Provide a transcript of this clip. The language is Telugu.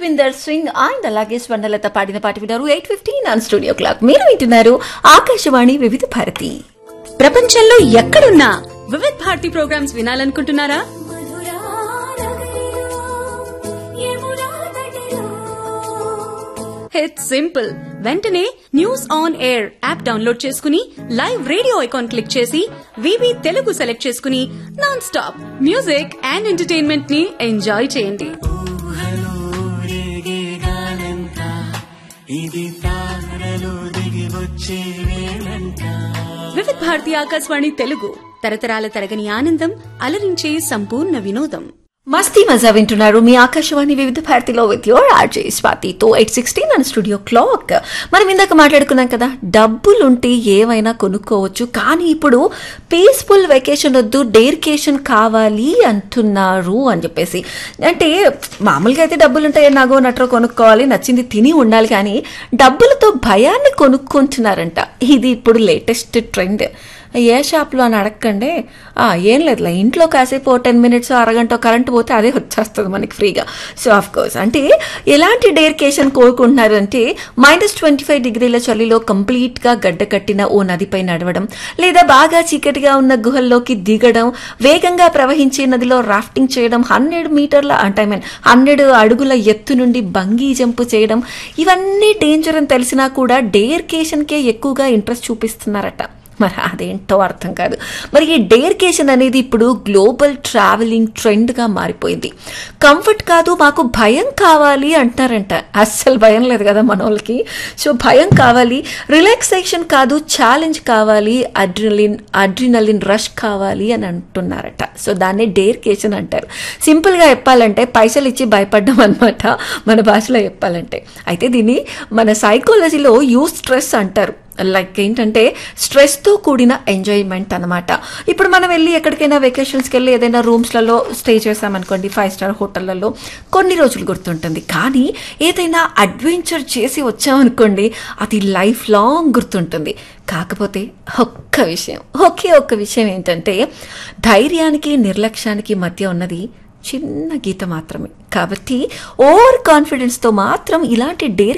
రఘువిందర్ సింగ్ అండ్ అలాగే స్వర్ణలత పాడిన పాట విన్నారు eight fifteen on studio clock మీరు వింటున్నారు ఆకాశవాణి వివిధ భారతి ప్రపంచంలో ఎక్కడున్నా వివిధ్ భారతి ప్రోగ్రామ్స్ వినాలనుకుంటున్నారా ఇట్స్ సింపుల్ వెంటనే news on air app download చేసుకుని లైవ్ రేడియో ఐకాన్ క్లిక్ చేసి వివి తెలుగు సెలెక్ట్ చేసుకుని non stop music and entertainment ని ఎంజాయ్ చేయండి వివిధ్ భారతి ఆకాశవాణి తెలుగు తరతరాల తరగని ఆనందం అలరించే సంపూర్ణ వినోదం మస్తీ మజా వింటున్నారు మీ ఆకాశవాణి వివిధ భారతిలో విత్ యోర్ ఆర్జే స్వాతితో eight sixteen and studio clock మనం ఇందాక మాట్లాడుకున్నాం కదా డబ్బులుంటే ఏవైనా కొనుక్కోవచ్చు కానీ ఇప్పుడు పీస్ఫుల్ వెకేషన్ వద్దు డేర్కేషన్ కావాలి అంటున్నారు అని చెప్పేసి అంటే మామూలుగా అయితే డబ్బులు ఉంటాయి నాగో నట్రో కొనుక్కోవాలి నచ్చింది తిని ఉండాలి కానీ డబ్బులతో భయాన్ని కొనుక్కుంటున్నారంట ఇది ఇప్పుడు లేటెస్ట్ ట్రెండ్ ఏ షాప్లో అని అడగండి "ఆ, ఏం లేదులే ఇంట్లో కాసేపు ఓ టెన్ మినిట్స్ అరగంట కరెంట్ పోతే అదే వచ్చేస్తుంది మనకి ఫ్రీగా సో ఆఫ్ కోర్స్ అంటే ఎలాంటి డేర్కేషన్ కోరుకుంటున్నారు అంటే మైనస్ ట్వంటీ ఫైవ్ డిగ్రీల చలిలో కంప్లీట్గా గడ్డ కట్టిన ఓ నదిపై నడవడం లేదా బాగా చీకటిగా ఉన్న గుహల్లోకి దిగడం వేగంగా ప్రవహించే నదిలో రాఫ్టింగ్ చేయడం హండ్రెడ్ మీటర్ల అంటే ఐ మీన్ హండ్రెడ్ అడుగుల ఎత్తు నుండి బంగీ జంప్ చేయడం ఇవన్నీ డేంజర్ అని తెలిసినా కూడా డేర్కేషన్కే ఎక్కువగా ఇంట్రెస్ట్ చూపిస్తున్నారట మరి అదేంటో అర్థం కాదు మరి ఈ డేర్కేషన్ అనేది ఇప్పుడు గ్లోబల్ ట్రావెలింగ్ ట్రెండ్గా మారిపోయింది కంఫర్ట్ కాదు మాకు భయం కావాలి అంటారంట అస్సలు భయం లేదు కదా మన వాళ్ళకి సో భయం కావాలి రిలాక్సేషన్ కాదు ఛాలెంజ్ కావాలి అడ్రినలిన్ అడ్రినలిన్ రష్ కావాలి అని అంటున్నారట సో దాన్నే డేర్కేషన్ అంటారు సింపుల్గా చెప్పాలంటే పైసలు ఇచ్చి భయపడ్డం అనమాట మన భాషలో చెప్పాలంటే అయితే దీన్ని మన సైకాలజీలో యూ స్ట్రెస్ అంటారు లైక్ ఏంటంటే స్ట్రెస్తో కూడిన ఎంజాయ్మెంట్ అనమాట ఇప్పుడు మనం వెళ్ళి ఎక్కడికైనా వెకేషన్స్కి వెళ్ళి ఏదైనా రూమ్స్లలో స్టే చేసామనుకోండి ఫైవ్ స్టార్ హోటళ్లలో కొన్ని రోజులు గుర్తుంటుంది కానీ ఏదైనా అడ్వెంచర్ చేసి వచ్చామనుకోండి అది లైఫ్ లాంగ్ గుర్తుంటుంది కాకపోతే ఒక్క విషయం ఒకే ఒక్క విషయం ఏంటంటే ధైర్యానికి నిర్లక్ష్యానికి మధ్య ఉన్నది చిన్న గీత మాత్రమే కాబట్టి ఓవర్ కాన్ఫిడెన్స్తో మాత్రం ఇలాంటి డేర్